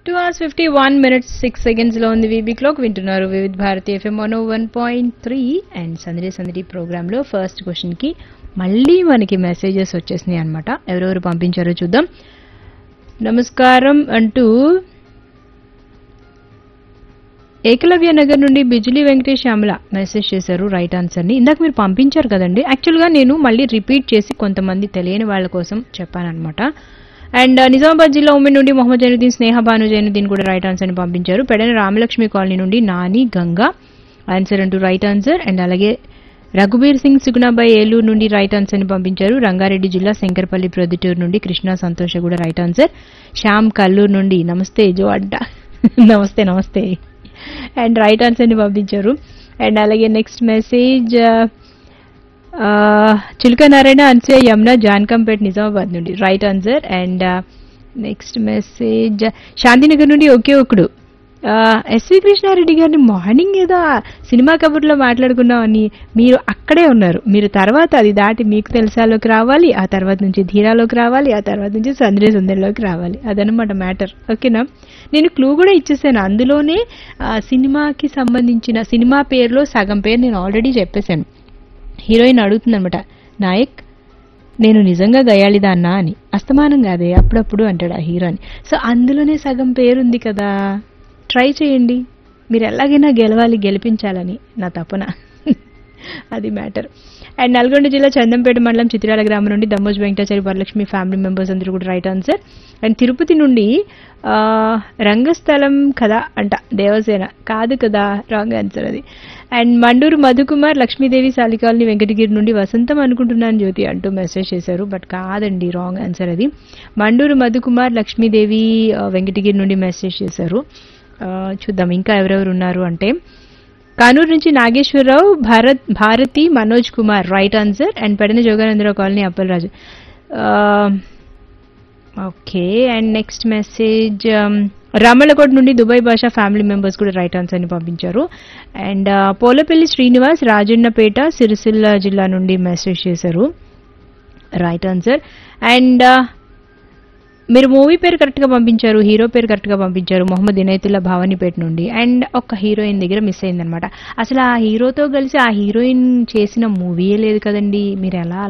two hours fifty one minutes six seconds లో ఉంది VB clock వింటున్నారు Vividh Bharati FM one one point three and సందడి సందడి ప్రోగ్రామ్ లో ఫస్ట్ క్వశ్చన్ కి మళ్ళీ మనకి మెసేజెస్ వచ్చేసినాయి అనమాట ఎవరెవరు పంపించారో చూద్దాం నమస్కారం అంటూ ఏకలవ్య నగర్ నుండి బిజులి వెంకటేష్ శ్యామల మెసేజ్ చేశారు రైట్ ఆన్సర్ ని ఇందాక మీరు పంపించారు కదండి యాక్చువల్ గా నేను మళ్ళీ రిపీట్ చేసి కొంతమంది తెలియని వాళ్ళ కోసం చెప్పానన్నమాట అండ్ నిజామాబాద్ జిల్లా ఉమెన్ నుండి మొహమ్మద్ జైనుద్దీన్ స్నేహ భాను జైనుద్దీన్ కూడా రైట్ ఆన్సర్ ని పంపించారు పెడన రామలక్ష్మి కాలనీ నుండి నాని గంగా ఆన్సర్ అంటూ రైట్ ఆన్సర్ అండ్ అలాగే రఘుబీర్ సింగ్ సుగుణాబాయ్ ఏలూరు నుండి రైట్ ఆన్సర్ ని పంపించారు రంగారెడ్డి జిల్లా శంకర్పల్లి ప్రొద్దుటూరు నుండి కృష్ణా సంతోష కూడా రైట్ ఆన్సర్ శ్యామ్ కల్లూరు నుండి నమస్తే జో అడ్డా నమస్తే నమస్తే అండ్ రైట్ ఆన్సర్ ని పంపించారు అండ్ అలాగే నెక్స్ట్ మెసేజ్ చిలుక నారాయణ అన్సే యమున జాన్కంపేట్ నిజామాబాద్ నుండి right answer and next message Shantinagar నుండి ఒకే ఒకడు ఎస్వి కృష్ణారెడ్డి గారిని మార్నింగ్ ఏదో సినిమా కబుర్లో మాట్లాడుకున్నామని మీరు అక్కడే ఉన్నారు మీరు తర్వాత అది దాటి మీకు తెలుసాలోకి రావాలి ఆ తర్వాత నుంచి ధీరాలోకి రావాలి ఆ తర్వాత నుంచి సందడి సందడిలోకి రావాలి అదనమాట మ్యాటర్ ఓకేనా నేను క్లూ కూడా ఇచ్చేసాను అందులోనే ఆ, సినిమాకి సంబంధించిన సినిమా పేరులో సగం పేరు నేను ఆల్రెడీ చెప్పేశాను హీరోయిన్ అడుగుతుందనమాట నాయక్ నేను నిజంగా గయాళిదాన్నా అని అస్తమానం కాదే అప్పుడప్పుడు అంటాడు ఆ హీరోని సో అందులోనే సగం పేరుంది కదా ట్రై చేయండి మీరు ఎలాగైనా గెలవాలి గెలిపించాలని నా తపన అది మ్యాటర్ అండ్ నల్గొండ జిల్లా చందంపేట మండలం చిత్రాల గ్రామం నుండి దమ్మోజ్ వెంకటాచారి వరలక్ష్మి ఫ్యామిలీ మెంబర్స్ అందరూ కూడా రైట్ ఆన్సర్ అండ్ తిరుపతి నుండి ఆ, రంగస్థలం కదా అంట దేవసేన కాదు కదా రాంగ్ ఆన్సర్ అది అండ్ మండూరు మధుకుమార్ లక్ష్మీదేవి సాలికాలని వెంకటగిరి నుండి వసంతం అనుకుంటున్నాను జ్యోతి అంటూ మెసేజ్ చేశారు బట్ కాదండి రాంగ్ ఆన్సర్ అది మండూరు మధుకుమార్ లక్ష్మీదేవి ఆ, వెంకటగిరి నుండి మెసేజ్ చేశారు ఆ, చూద్దాం ఇంకా ఎవరెవరు ఉన్నారు అంటే కానూరు నుంచి Nageswararao Bharat Bharati Manoj Kumar right answer and Pedana Joganandarao colony Appalaraju okay and next message Ramalakota నుండి దుబాయ్ భాషా ఫ్యామిలీ మెంబర్స్ కూడా రైట్ ఆన్సర్ ని పంపించారు అండ్ పోలపల్లి శ్రీనివాస్ రాజన్నపేట సిరిసిల్ల జిల్లా నుండి మెసేజ్ చేశారు రైట్ ఆన్సర్ అండ్ మీరు మూవీ పేరు కరెక్ట్ గా పంపించారు హీరో పేరు కరెక్ట్ గా పంపించారు మొహమ్మద్ ఇనైతుల్లా భావనిపేట నుండి అండ్ ఒక హీరోయిన్ దగ్గర మిస్ అయిందనమాట అసలు ఆ హీరోతో కలిసి ఆ హీరోయిన్ చేసిన మూవీయే లేదు కదండి మీరు ఎలా